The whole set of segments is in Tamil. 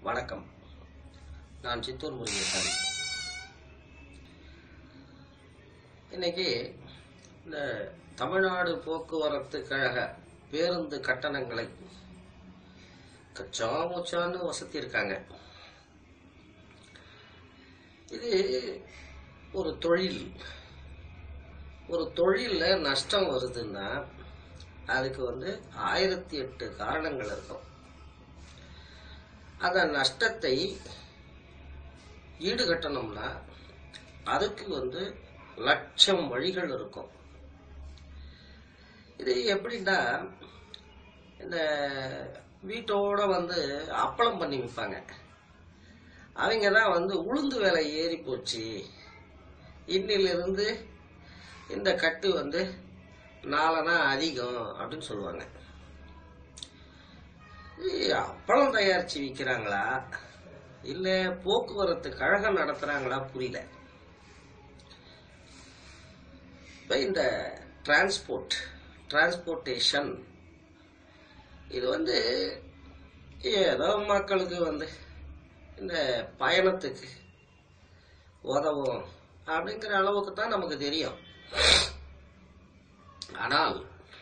வணக்கம் நான் சித்தூர் முருகேசன் இன்னைக்கு இந்த தமிழ்நாடு போக்குவரத்து கழக பேருந்து கட்டணங்களை கச்சா முச்சான்னு வசத்தியிருக்காங்க இது ஒரு தொழில் ஒரு தொழில்ல நஷ்டம் வருதுன்னா அதுக்கு வந்து ஆயிரத்தி எட்டு காரணங்கள் இருக்கும் அந்த நஷ்டத்தை ஈடுகட்டணும்னா அதுக்கு வந்து லட்சம் வழிகள் இருக்கும் இது எப்படின்னா இந்த வீட்டோட வந்து அப்பளம் பண்ணி விற்பாங்க அவங்க தான் வந்து உளுந்து விலை ஏறி போச்சு இன்னிலிருந்து இந்த கட்டு வந்து நாலனா அதிகம் அப்படின்னு சொல்லுவாங்க இது அப்பளம் தயாரிச்சு விற்கிறாங்களா இல்ல போக்குவரத்து கழகம் நடத்துறாங்களா புரியல இப்ப இந்த டிரான்ஸ்போர்ட் டிரான்ஸ்போர்ட்டேஷன் இது வந்து ஏதோ மக்களுக்கு வந்து இந்த பயணத்துக்கு உதவும் அப்படிங்கிற அளவுக்கு தான் நமக்கு தெரியும் ஆனால்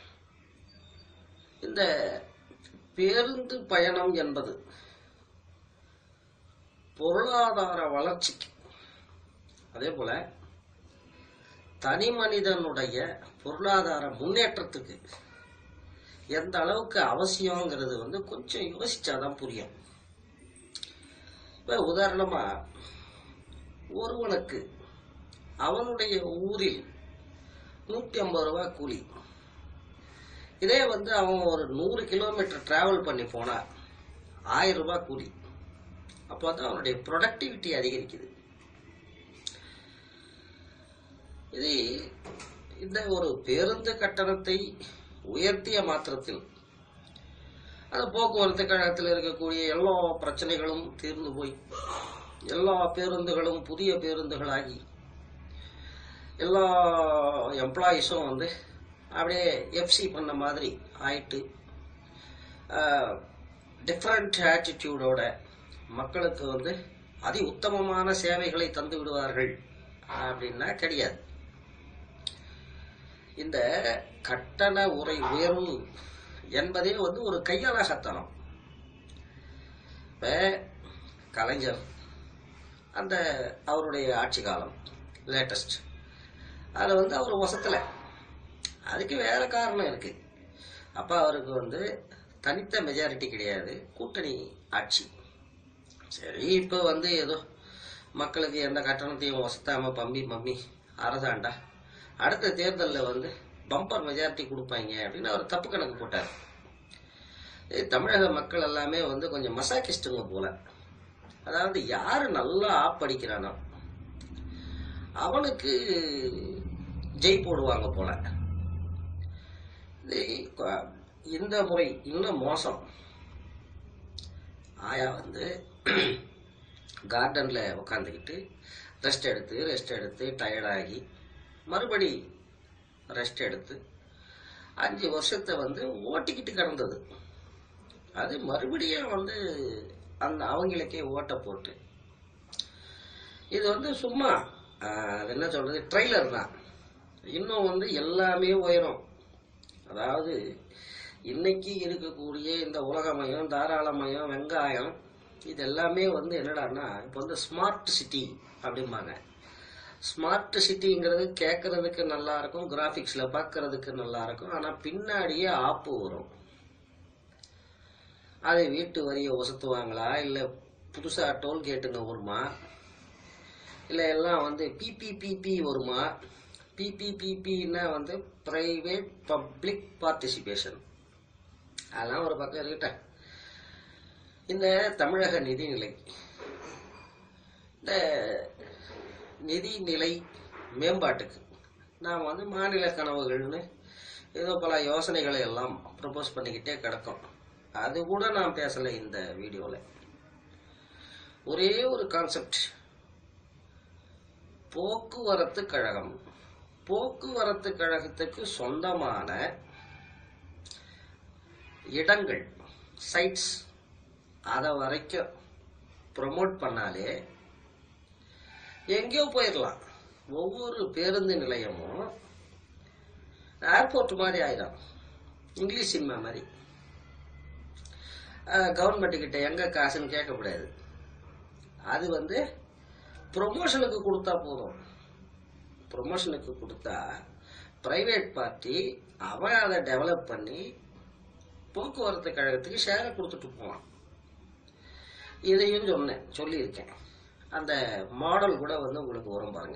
இந்த பேருந்து பயணம் என்பது பொருளாதார வளர்ச்சிக்கு அதே போல தனி மனிதனுடைய பொருளாதார முன்னேற்றத்துக்கு எந்த அளவுக்கு அவசியங்கிறது வந்து கொஞ்சம் யோசிச்சாதான் புரியும் இப்ப உதாரணமா ஒருவனுக்கு அவனுடைய ஊரில் நூத்தி ஐம்பது ரூபாய் கூலி இதே வந்து அவன் ஒரு நூறு கிலோமீட்டர் டிராவல் பண்ணி போனா ஆயிரம் ரூபாய் கூலி அப்போ வந்து அவனுடைய ப்ரொடக்டிவிட்டி அதிகரிக்குது இது இந்த ஒரு பேருந்து கட்டணத்தை உயர்த்திய மாத்திரத்தில் அந்த போக்குவரத்து கழகத்தில் இருக்கக்கூடிய எல்லா பிரச்சனைகளும் தீர்ந்து போய் எல்லா பேருந்துகளும் புதிய பேருந்துகளாகி எல்லா எம்ப்ளாயீஸும் வந்து அப்படியே எஃப்சி பண்ண மாதிரி ஆயிட்டு டிஃப்ரெண்ட் ஆட்டிடியூடோட மக்களுக்கு வந்து அதி உத்தமமான சேவைகளை தந்து விடுவார்கள் அப்படின்னா கிடையாது இந்த கட்டண உரை உயர்வு என்பதே வந்து ஒரு கையாளகத்தனம் இப்ப கலைஞர் அந்த அவருடைய ஆட்சி காலம் லேட்டஸ்ட் அதில் வந்து அவர் வசத்துல அதுக்கு வேற காரணம் இருக்கு அப்ப அவருக்கு வந்து தனித்த மெஜாரிட்டி கிடையாது கூட்டணி ஆட்சி சரி இப்போ வந்து ஏதோ மக்களுக்கு எந்த கட்டணத்தையும் வசத்தாம பம்பி மம்மி அரசாண்டா அடுத்த தேர்தலில் வந்து பம்பர் மெஜாரிட்டி கொடுப்பாங்க அப்படின்னு அவர் தப்பு கணக்கு போட்டார் இது தமிழக மக்கள் எல்லாமே வந்து கொஞ்சம் மசாக்கிஸ்டுங்க போல அதாவது யாரு நல்லா ஆப்படிக்கிறானோ அவனுக்கு ஜெய் போடுவாங்க போல இது கொ- இந்த முறை இன்னும் மோசம் ஆயா வந்து கார்டன்ல உட்காந்துக்கிட்டு ரெஸ்ட் எடுத்து ரெஸ்ட் எடுத்து டயர்டாகி மறுபடி ரெஸ்ட் எடுத்து அஞ்சு வருஷத்தை வந்து ஓட்டிக்கிட்டு கிடந்தது அது மறுபடியும் வந்து அந்த அவங்களுக்கே ஓட்டை போட்டு இது வந்து சும்மா ஆஹ், அது என்ன சொல்றது ட்ரெய்லர் தான் இன்னும் வந்து எல்லாமே உயரும் அதாவது இன்னைக்கு இருக்கக்கூடிய இந்த உலகமயம் தாராளமயம் வெங்காயம் இது எல்லாமே வந்து என்னடான்னா இப்போ வந்து ஸ்மார்ட் சிட்டி அப்படிம்பாங்க ஸ்மார்ட் சிட்டிங்கிறது கேட்கறதுக்கு நல்லா இருக்கும் கிராஃபிக்ஸ்ல பார்க்கறதுக்கு நல்லா இருக்கும் ஆனா பின்னாடியே ஆப்பு வரும் அது வீட்டு வரியை ஒசத்துவாங்களா இல்ல புதுசா டோல்கேட்டுங்க வருமா இல்ல எல்லாம் வந்து பிபிபிபி வருமா பிபிபிபின்னா வந்து பிரைவேட் பப்ளிக் பார்ட்டிசிபேஷன் அதெல்லாம் ஒரு பக்கம் இருக்கட்டும் இந்த தமிழக நிதிநிலை இந்த நிதிநிலை மேம்பாட்டுக்கு நாம் வந்து மாநில கனவுகள்னு ஏதோ பல யோசனைகளை எல்லாம் ப்ரப்போஸ் பண்ணிக்கிட்டே கிடக்கோம் அது கூட நான் பேசலை இந்த வீடியோவில் ஒரே ஒரு கான்செப்ட் போக்குவரத்து கழகம் போக்குவரத்து கழகத்துக்கு சொந்தமான இடங்கள் சைட்ஸ் அதை வரைக்கும் ப்ரொமோட் பண்ணாலே எங்கேயோ போயிடலாம் ஒவ்வொரு பேருந்து நிலையமும் ஏர்போர்ட் மாதிரி ஆயிடும் இங்கிலீஷ் சினிமா மாதிரி கவர்மெண்ட் கிட்ட எங்க காசுன்னு கேட்கக்கூடாது அது வந்து ப்ரொமோஷனுக்கு கொடுத்தா போதும் ப்ரொமோஷனுக்கு கொடுத்தா பிரைவேட் பார்ட்டி அவன் அதை டெவலப் பண்ணி போக்குவரத்து கழகத்துக்கு ஷேரை கொடுத்துட்டு போவான் இதையும் சொன்னேன் சொல்லியிருக்கேன் அந்த மாடல் கூட வந்து உங்களுக்கு வரும் பாருங்க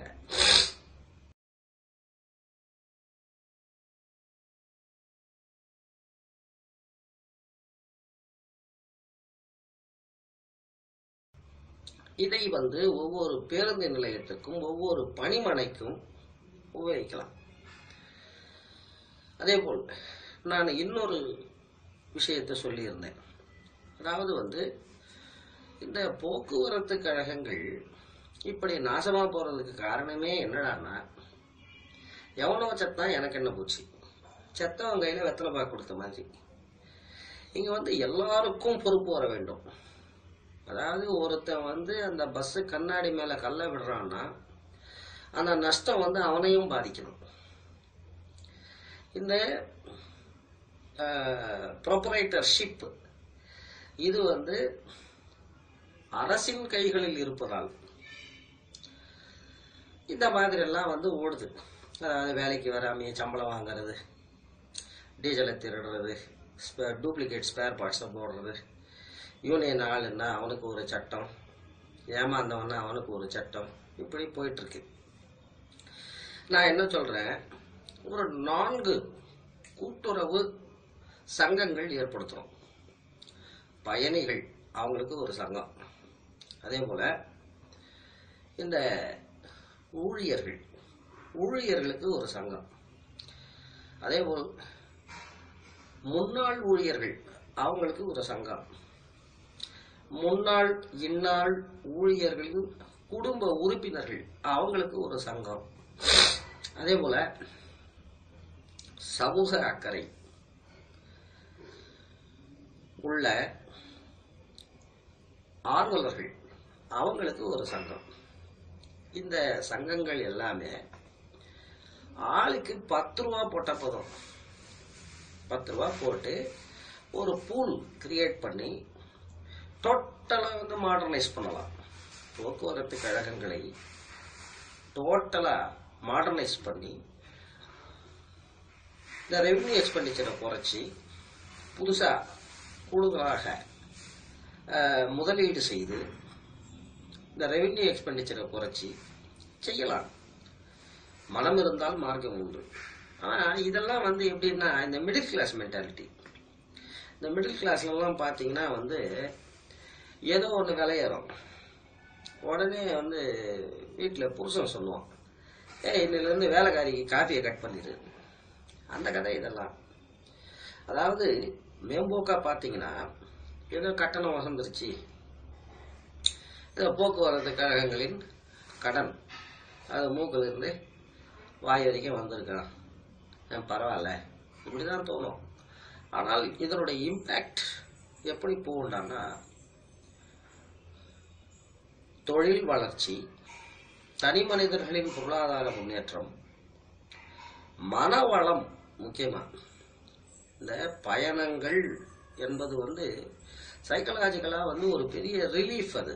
இதை வந்து ஒவ்வொரு பேருந்து நிலையத்துக்கும் ஒவ்வொரு பணிமனைக்கும் உபயோகிக்கலாம் அதே போல் நான் இன்னொரு விஷயத்தை சொல்லியிருந்தேன் அதாவது வந்து இந்த போக்குவரத்து கழகங்கள் இப்படி நாசமா போறதுக்கு காரணமே என்னடான்னா எவனோ செத்தான் எனக்கு என்ன போச்சு செத்தவன் கையில வெத்தலை பாக்கு கொடுத்த மாதிரி இங்க வந்து எல்லாருக்கும் பொறுப்பு வர வேண்டும் அதாவது ஒருத்தன் வந்து அந்த பஸ் கண்ணாடி மேல கல்ல விடுறான்னா அந்த நஷ்டம் வந்து அவனையும் பாதிக்கணும் இந்த ப்ரொப்பரேட்டர்ஷிப் இது வந்து அரசின் கைகளில் இருப்பதால் இந்த மாதிரி எல்லாம் வந்து ஓடுது அதாவது வேலைக்கு வராமையே சம்பளம் வாங்குறது டீசலை திருடுறது டூப்ளிகேட் ஸ்பேர் பார்ட்ஸை போடுறது யூனியன் ஆளுன்னா அவனுக்கு ஒரு சட்டம் ஏமாந்தவன்னா அவனுக்கு ஒரு சட்டம் இப்படி போயிட்டு இருக்கு நான் என்ன சொல்றேன் ஒரு நான்கு கூட்டுறவு சங்கங்கள் ஏற்படுத்துறோம் பயணிகள் அவங்களுக்கு ஒரு சங்கம் அதே போல இந்த ஊழியர்கள் ஊழியர்களுக்கு ஒரு சங்கம் அதே போல் முன்னாள் ஊழியர்கள் அவங்களுக்கு ஒரு சங்கம் முன்னாள் இந்நாள் ஊழியர்களின் குடும்ப உறுப்பினர்கள் அவங்களுக்கு ஒரு சங்கம் அதே போல சமூக அக்கறை உள்ள ஆர்வலர்கள் அவங்களுக்கு ஒரு சங்கம் இந்த சங்கங்கள் எல்லாமே ஆளுக்கு பத்து ரூபா போட்ட போதும் பத்து ரூபா போட்டு ஒரு பூல் கிரியேட் பண்ணி டோட்டலாக வந்து மாடர்னைஸ் பண்ணலாம் போக்குவரத்து கழகங்களை டோட்டலாக மாடர்னைஸ் பண்ணி இந்த ரெவென்யூ எக்ஸ்பெண்டிச்சரை குறைச்சி புதுசாக கூடுதலாக அஹ், முதலீடு செய்து இந்த ரெவென்யூ எக்ஸ்பெண்டிச்சரை குறைச்சி செய்யலாம் மனம் இருந்தால் மார்க்கம் உண்டு ஆனால் இதெல்லாம் வந்து எப்படின்னா இந்த மிடில் கிளாஸ் மென்டாலிட்டி இந்த மிடில் கிளாஸ்லலாம் பார்த்தீங்கன்னா வந்து ஏதோ ஒன்று விளையிறோம் உடனே வந்து வீட்டில் புருஷன் சொல்லுவான் ஏ இன்னிலேருந்து வேலைக்காரிக்கு காஃபியை கட் பண்ணிடு அந்த கதை இதெல்லாம் அதாவது மேம்போக்கா பார்த்தீங்கன்னா ஏதோ கட்டணம் வசந்துருச்சு இந்த போக்குவரத்து கழகங்களின் கடன் அது மூக்கில் இருந்து வாய் வரைக்கும் வந்திருக்கான் ஏன் பரவாயில்ல இப்படிதான் தோணும் ஆனால் இதனுடைய இம்பேக்ட் எப்படி போகுண்டான்னா தொழில் வளர்ச்சி தனி மனிதர்களின் பொருளாதார முன்னேற்றம் மனவளம் முக்கியமா இந்த பயணங்கள் என்பது வந்து சைக்கலாஜிக்கலா வந்து ஒரு பெரிய ரிலீஃப் அது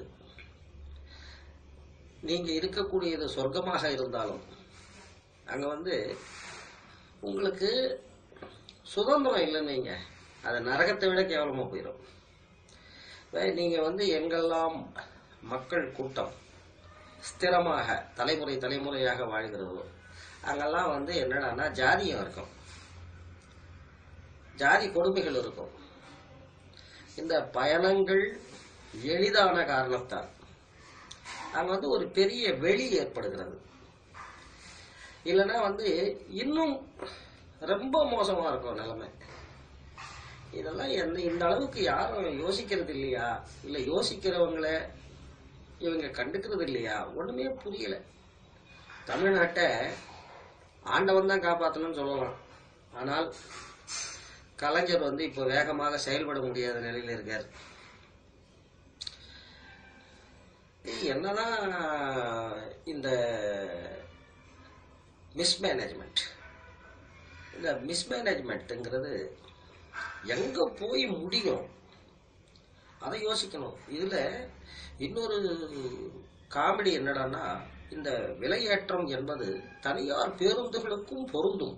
நீங்க இருக்கக்கூடியது சொர்க்கமாக இருந்தாலும் அங்க வந்து உங்களுக்கு சுதந்திரம் இல்லைன்னு வைங்க அது நரகத்தை விட கேவலமா போயிடும் இப்ப நீங்க வந்து எங்கெல்லாம் மக்கள் கூட்டம் ஸ்திரமாக தலைமுறை தலைமுறையாக வாழ்கிறதோ அங்கெல்லாம் வந்து என்னடான்னா ஜாதியம் இருக்கும் ஜாதி கொடுமைகள் இருக்கும் இந்த பயணங்கள் எளிதான காரணத்தால் அங்க வந்து ஒரு பெரிய வெளி ஏற்படுகிறது இல்லைன்னா வந்து இன்னும் ரொம்ப மோசமா இருக்கும் நிலைமை இதெல்லாம் எந்த இந்த அளவுக்கு யாரும் யோசிக்கிறது இல்லையா இல்ல யோசிக்கிறவங்கள இவங்க கண்டுக்கிறது இல்லையா ஒண்ணுமே புரியல தமிழ்நாட்டை ஆண்டவன் தான் காப்பாற்றணும்னு சொல்லலாம் ஆனால் கலைஞர் வந்து இப்போ வேகமாக செயல்பட முடியாத நிலையில் இருக்கார் என்னதான் இந்த மிஸ்மேனேஜ்மெண்ட் இந்த மிஸ்மேனேஜ்மெண்ட்டுங்கிறது எங்க போய் முடியும் அதை யோசிக்கணும் இதுல இன்னொரு காமெடி என்னடான்னா இந்த விலையேற்றம் என்பது தனியார் பேருந்துகளுக்கும் பொருந்தும்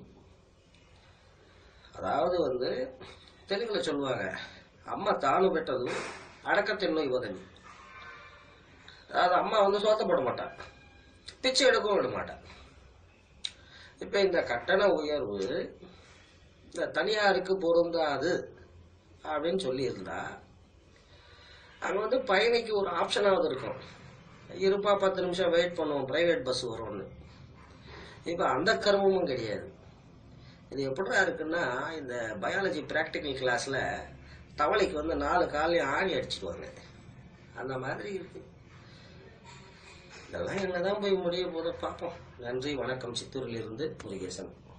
அதாவது வந்து தெலுங்குல சொல்லுவாங்க அம்மா தானு பெற்றது அடக்கத்தின்மை உதவி அதாவது அம்மா வந்து சோத்த போட மாட்டான் பிச்சை எடுக்கவும் விட மாட்டான் இப்ப இந்த கட்டண உயர்வு இந்த தனியாருக்கு பொருந்தாது அப்படின்னு சொல்லியிருந்தா அங்க வந்து பயணிக்கு ஒரு ஆப்ஷனாவது இருக்கும் இருப்பா பத்து நிமிஷம் வெயிட் பண்ணுவோம் பிரைவேட் பஸ் வரும்னு இப்ப அந்த கர்மமும் கிடையாது இது எப்படிடா இருக்குன்னா இந்த பயாலஜி பிராக்டிக்கல் கிளாஸ்ல தவளைக்கு வந்து நாலு காலையும் ஆணி அடிச்சிடுவாங்க அந்த மாதிரி இருக்கு இதெல்லாம் என்னதான் போய் முடிய போதோ பார்ப்போம் நன்றி வணக்கம் சித்தூரிலிருந்து முருகேசன்